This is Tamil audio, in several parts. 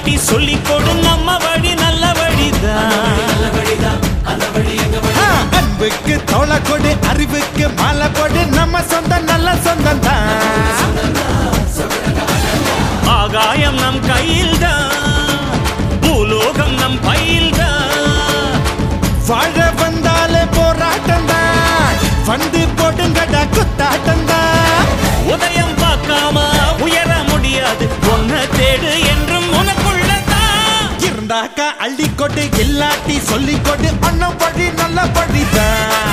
இல்லாட்டி சொல்லிக் கொடு நம்ம வழி நல்ல வழிதான் ஆ, அன்புக்கு தோள கொடு அறிவுக்கு மாலை போடு நம்ம சொந்தம் நல்ல சொந்தம் தான் ஆகாயம் நம் கையில்தான் பூலோகம் நம் பையில்தான் வாழ வந்தாலே போராட்டம் தான் வந்து போடுங்கடா குத்தாட்டம் தான் உதயம் பார்க்காம உயர முடியாது ஒன்ன தேடு என்றும் உனக்குள்ளதான் இருந்தாக்கா அள்ளி கொடு இல்லாட்டி சொல்லிக் கொடு அண்ணன் வழி நல்ல வழிதான்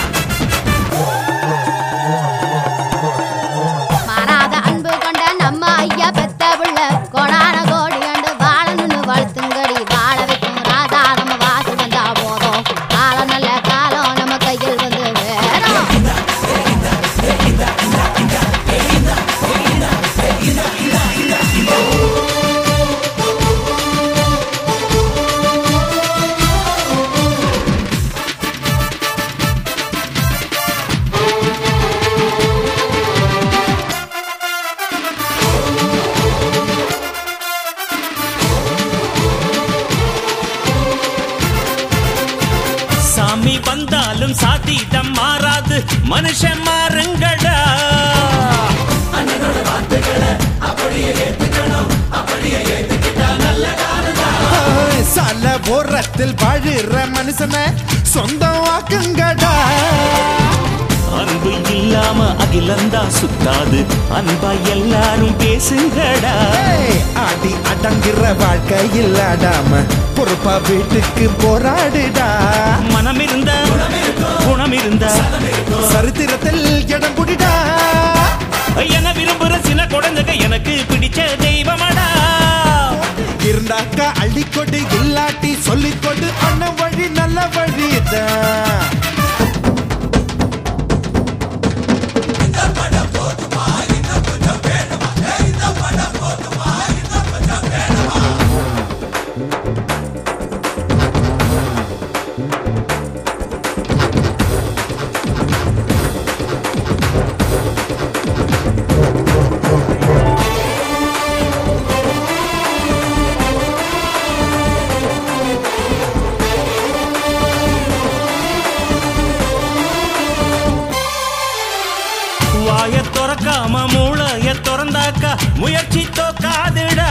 மாறாத அன்பு கொண்ட நம்ம ஐயா பெத்த புள்ள கோடான கோடி ஆண்டு வாழணும்னு வாழ்த்துங்கடி வாழ வைக்கும் ராஜா நம்ம வாசல் வந்தா போதும் காலம் நல்ல காலம் நம்ம கையில் வந்து வேணும் சாமி வந்தாலும் சாத்திட்டம் மாறாது மனுஷன் மாறுங்கடா சால ஓரத்தில் வாழுற மனுஷன சொந்தம் வாக்குங்கடா அன்பு இல்லாம அகிலந்தா சுத்தாது அன்பா எல்லாரும் பேசுங்கடா ஏய், ஆடி அடங்குற வாழ்க்கை இல்லாடாம பொறுப்பா வீட்டுக்கு போராடுடா மனம் இருந்தா குணம் இருந்தா சரித்திரத்தில் இடம் குடிடா என விரும்புற சில குழந்தைங்க எனக்கு பிடிச்ச தெய்வமடா இருந்தாக்கா அள்ளிக்கொடு இல்லாட்டி சொல்லிக்கொடு அண்ணன் வழி நல்ல வழிதான் வாய திறக்காம மூளைய திறந்தாக்கா முயற்சி தோக்காதுடா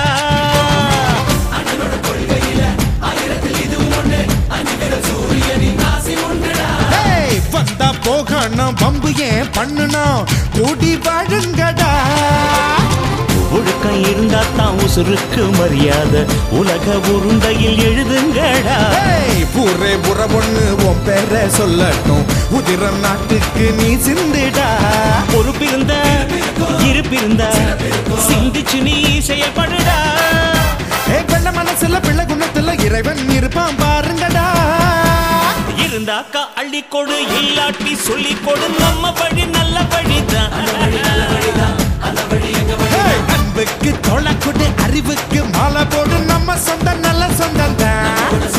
ஏய், வந்தா போகணும் பம்பு ஏன் பண்ணணும் கூடி வாழுங்கடா ஒழுக்கம் இருந்தா தான் உசுருக்கு மரியாதை உலக உருண்டையில் எழுதுங்கடா ஏய், ஊரே புற பொண்ணு உன் பேர சொல்லட்டும் உதிர நாட்டுக்கு நீ சிந்திடா பொறுப்பிருந்த இருப்பிருந்த சிந்திச்சு நீ செயல்படுடா ஏ வெள்ள மனசுல பிள்ளை குணத்துல இறைவன் இருப்பான் பாருங்கடா இருந்தாக்கா அள்ளி கொடு இல்லாட்டி சொல்லி கொடு நம்ம வழி நல்ல வழிதான் ஏய், அன்புக்கு தொலை கொடு அறிவுக்கு மாலை போடு நம்ம சொந்தம் நல்ல சொந்தம் தான்